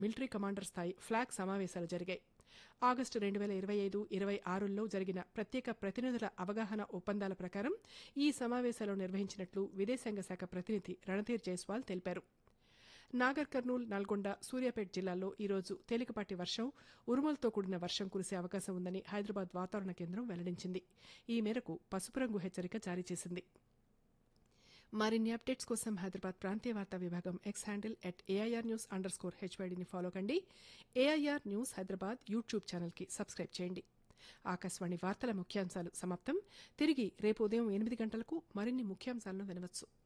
military commander స్థాయి flag సమావేశాలు జరిగాయి ఆగస్టు రెండు వేల ఇరవై ఐదు ఇరవై ఆరులో జరిగిన ప్రత్యేక ప్రతినిధుల అవగాహన ఒప్పందాల ప్రకారం ఈ సమావేశాలు నిర్వహించినట్లు విదేశాంగ శాఖ ప్రతినిధి రణధీర్ జైస్వాల్ తెలిపారు నాగర్ కర్నూల్ నల్గొండ సూర్యాపేట జిల్లాల్లో ఈరోజు తేలికపాటి వర్షం ఉరుములతో కూడిన వర్షం కురిసే అవకాశం ఉందని హైదరాబాద్ వాతావరణ కేంద్రం వెల్లడించింది ఈ మేరకు పసుపు రంగు హెచ్చరిక జారీ చేసింది మరిన్ని అప్డేట్స్ కోసం హైదరాబాద్ ప్రాంతీయ వార్తా విభాగం X handle at AIR news underscore హెచ్వైడీని ఫాలో కండి ఏఐఆర్ న్యూస్ హైదరాబాద్ యూట్యూబ్ ఛానల్కి సబ్స్క్రైబ్ చేయండి ఆకాశవాణి వార్తల ముఖ్యాంశాలు సమాప్తం తిరిగి రేపు ఉదయం ఎనిమిది గంటలకు మరిన్ని ముఖ్యాంశాలను వినవచ్చు